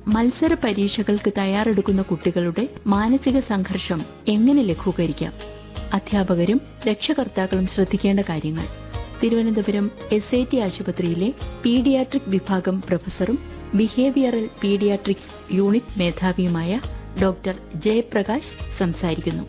മത്സര പരീക്ഷകൾക്ക് തയ്യാറെടുക്കുന്ന കുട്ടികളുടെ മാനസിക സംഘർഷം എങ്ങനെ ലഘൂകരിക്കാം അധ്യാപകരും രക്ഷകർത്താക്കളും ശ്രദ്ധിക്കേണ്ട കാര്യങ്ങൾ തിരുവനന്തപുരം എസ് ഐ ടി ആശുപത്രിയിലെ പീഡിയാട്രിക് വിഭാഗം പ്രൊഫസറും ബിഹേവിയറൽ പീഡിയാട്രിക്സ് യൂണിറ്റ് മേധാവിയുമായ ഡോക്ടർ ജയപ്രകാശ് സംസാരിക്കുന്നു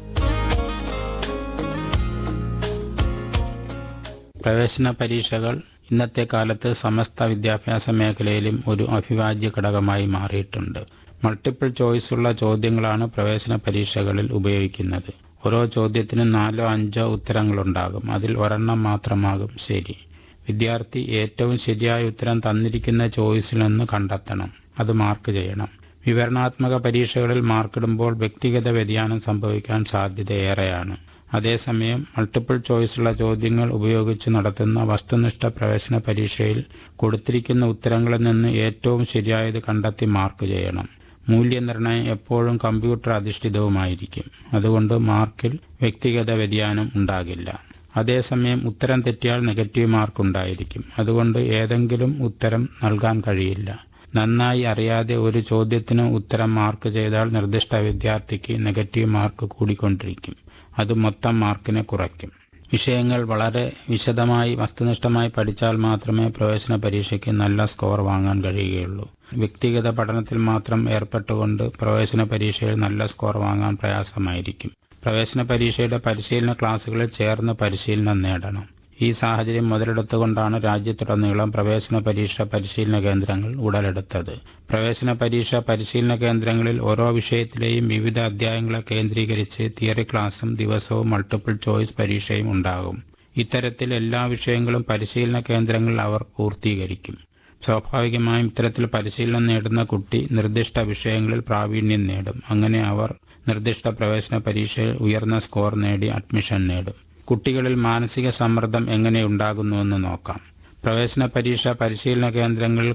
പ്രവേശന പരീക്ഷകൾ ഇന്നത്തെ കാലത്ത് സമസ്ത വിദ്യാഭ്യാസ മേഖലയിലും ഒരു അവിഭാജ്യ ഘടകമായി മാറിയിട്ടുണ്ട് മൾട്ടിപ്പിൾ ചോയ്സ് ഉള്ള ചോദ്യങ്ങളാണ് പ്രവേശന പരീക്ഷകളിൽ ഉപയോഗിക്കുന്നത് ഓരോ ചോദ്യത്തിനും നാലോ അഞ്ചോ ഉത്തരങ്ങളുണ്ടാകും അതിൽ ഒരെണ്ണം മാത്രമാകും ശരി വിദ്യാർത്ഥി ഏറ്റവും ശരിയായ ഉത്തരം തന്നിരിക്കുന്ന ചോയ്സിൽ നിന്ന് കണ്ടെത്തണം അത് മാർക്ക് ചെയ്യണം വിവരണാത്മക പരീക്ഷകളിൽ മാർക്കിടുമ്പോൾ വ്യക്തിഗത വ്യതിയാനം സംഭവിക്കാൻ സാധ്യതയേറെയാണ് അതേസമയം മൾട്ടിപ്പിൾ ചോയ്സുള്ള ചോദ്യങ്ങൾ ഉപയോഗിച്ച് നടത്തുന്ന വസ്തുനിഷ്ഠ പ്രവേശന പരീക്ഷയിൽ കൊടുത്തിരിക്കുന്ന ഉത്തരങ്ങളിൽ നിന്ന് ഏറ്റവും ശരിയായത് കണ്ടെത്തി മാർക്ക് ചെയ്യണം മൂല്യനിർണ്ണയം എപ്പോഴും കമ്പ്യൂട്ടർ അധിഷ്ഠിതവുമായിരിക്കും അതുകൊണ്ട് മാർക്കിൽ വ്യക്തിഗത വ്യതിയാനം ഉണ്ടാകില്ല അതേസമയം ഉത്തരം തെറ്റിയാൽ നെഗറ്റീവ് മാർക്ക് ഉണ്ടായിരിക്കും അതുകൊണ്ട് ഏതെങ്കിലും ഉത്തരം നൽകാൻ കഴിയില്ല നന്നായി അറിയാതെ ഒരു ചോദ്യത്തിന് ഉത്തരം മാർക്ക് ചെയ്താൽ നിർദ്ദിഷ്ട വിദ്യാർത്ഥിക്ക് നെഗറ്റീവ് മാർക്ക് കൂടിക്കൊണ്ടിരിക്കും അത് മൊത്തം മാർക്കിനെ കുറയ്ക്കും വിഷയങ്ങൾ വളരെ വിശദമായി വസ്തുനിഷ്ഠമായി പഠിച്ചാൽ മാത്രമേ പ്രവേശന പരീക്ഷയ്ക്ക് നല്ല സ്കോർ വാങ്ങാൻ കഴിയുകയുള്ളൂ വ്യക്തിഗത പഠനത്തിൽ മാത്രം ഏർപ്പെട്ടുകൊണ്ട് പ്രവേശന പരീക്ഷയിൽ നല്ല സ്കോർ വാങ്ങാൻ പ്രയാസമായിരിക്കും പ്രവേശന പരീക്ഷയുടെ പരിശീലന ക്ലാസുകളിൽ ചേർന്ന് പരിശീലനം നേടണം ഈ സാഹചര്യം മുതലെടുത്തുകൊണ്ടാണ് രാജ്യത്തുടനീളം പ്രവേശന പരീക്ഷ പരിശീലന കേന്ദ്രങ്ങൾ ഉടലെടുത്തത് പ്രവേശന പരീക്ഷ പരിശീലന കേന്ദ്രങ്ങളിൽ ഓരോ വിഷയത്തിലെയും വിവിധ അധ്യായങ്ങളെ കേന്ദ്രീകരിച്ച് തിയറി ക്ലാസും ദിവസവും മൾട്ടിപ്പിൾ ചോയ്സ് പരീക്ഷയും ഉണ്ടാകും ഇത്തരത്തിൽ എല്ലാ വിഷയങ്ങളും പരിശീലന കേന്ദ്രങ്ങളിൽ അവർ പൂർത്തീകരിക്കും സ്വാഭാവികമായും ഇത്തരത്തിൽ പരിശീലനം നേടുന്ന കുട്ടി നിർദ്ദിഷ്ട വിഷയങ്ങളിൽ പ്രാവീണ്യം നേടും അങ്ങനെ അവർ നിർദ്ദിഷ്ട പ്രവേശന പരീക്ഷയിൽ ഉയർന്ന സ്കോർ നേടി അഡ്മിഷൻ നേടും കുട്ടികളിൽ മാനസിക സമ്മർദ്ദം എങ്ങനെ ഉണ്ടാകുന്നുവെന്ന് നോക്കാം പ്രവേശന പരീക്ഷ പരിശീലന കേന്ദ്രങ്ങളിൽ